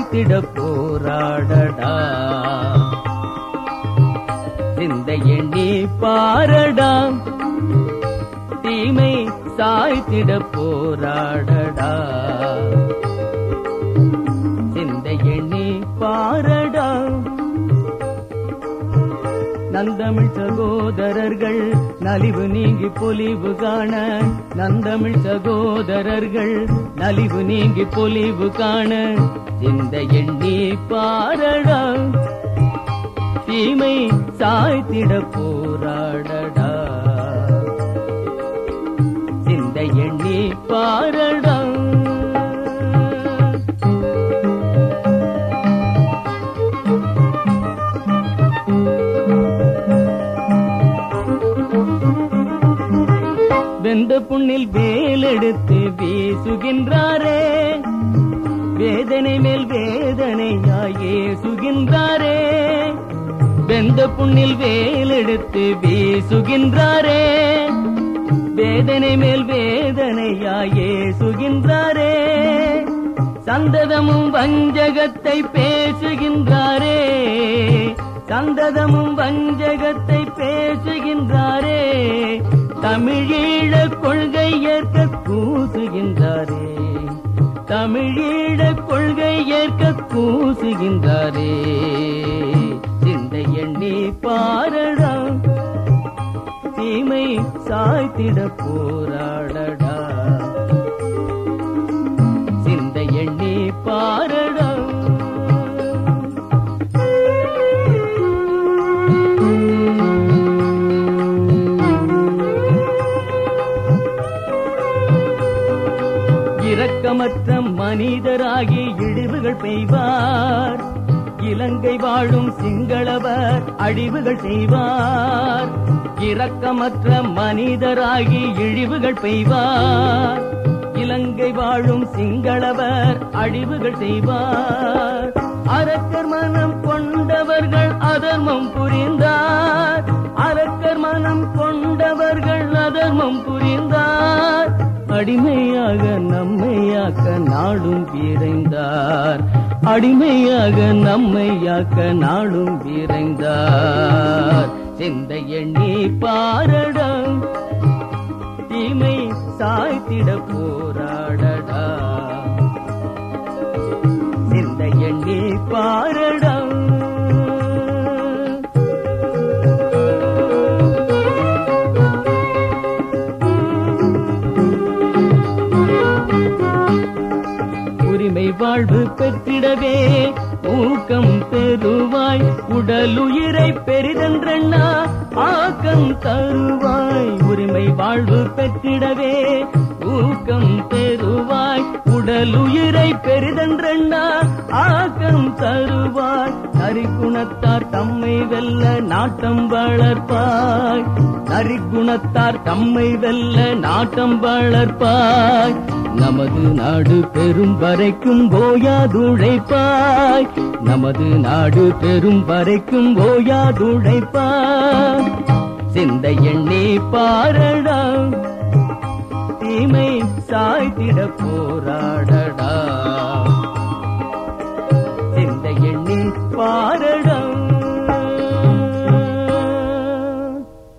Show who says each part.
Speaker 1: சாய்த்திட போராடடா சிந்தை எண்ணி பாரடா தீமை சாய்த்திட போராடடா சிந்தை எண்ணி பாரடா நந்தமிழ் சகோதரர்கள் நலிவு நீங்கி பொலிவு காண நந்தமிழ் சகோதரர்கள் நலிவு நீங்கி பொலிவு காண இந்த எண்ணி பாரடா தீமை சாய்த்திட போராடடா இந்த எண்ணி பாரடா வெந்த புண்ணில் வேலெடுத்து வீசுகின்றாரே வேதனை மேல் வேதனையாயே சுகின்றாரே வெந்த புண்ணில் வேலெடுத்து வீசுகின்றாரே வேதனை மேல் வேதனையாயே சுகின்றாரே சந்ததமும் வஞ்சகத்தை பேசுகின்றாரே சந்ததமும் வஞ்சகத்தை பேசுகின்றாரே தமிழீழ கொள்கை ஏற்க கூசுகின்றாரே தமிழீழ கொள்கை ஏற்க கூசுகின்றாரே சிந்தை எண்ணி பாரடா தீமை சாய்த்திட போராடடா சிந்தை எண்ணி பாரடா இரக்கமற்ற மனிதராகி இழிவுகள் பெய்வார் இலங்கை வாழும் சிங்களவர் அழிவுகள் செய்வார் இரக்கமற்ற மனிதராகி இழிவுகள் பெய்வார் இலங்கை வாழும் சிங்களவர் அழிவுகள் செய்வார் அரக்கர் மனம் கொண்டவர்கள் அதர்மம் புரிந்தார் அரக்கர் மனம் கொண்டவர்கள் அதர்மம் புரிந்தார் அடிமையாக நம்மையாக்க நாடும் விரைந்தார் அடிமையாக நம்மையாக்க நாடும் விரைந்தார் சிந்தை எண்ணி பாரடா தீமை சாய்த்திட போராடடா சிந்தை எண்ணி பாரடா உரிமை வாழ்வு பெற்றிடவே ஊக்கம் பெறுவாய் உடலுயிரை பெரிதென்றண்ணா ஆக்கம் தருவாய் உரிமை வாழ்வு பெற்றிடவே ஊக்கம் பெறுவாய் உடலுயிரை பெரிதென்றண்ணா ஆக்கம் தருவாய் நரிக்குணத்தார் தம்மை வெல்ல நாட்டம் வளர்ப்பாய் நரிக்குணத்தார் தம்மை வெல்ல நாட்டம் வளர்ப்பாய் நமது நாடு பெரும் வரைக்கும் ஓயாதுழைப்பாய் நமது நாடு பெரும் வரைக்கும் ஓயாதுழைப்பாய் சிந்தை எண்ணி பாரடா தீமை சாய்த்திட போராடடா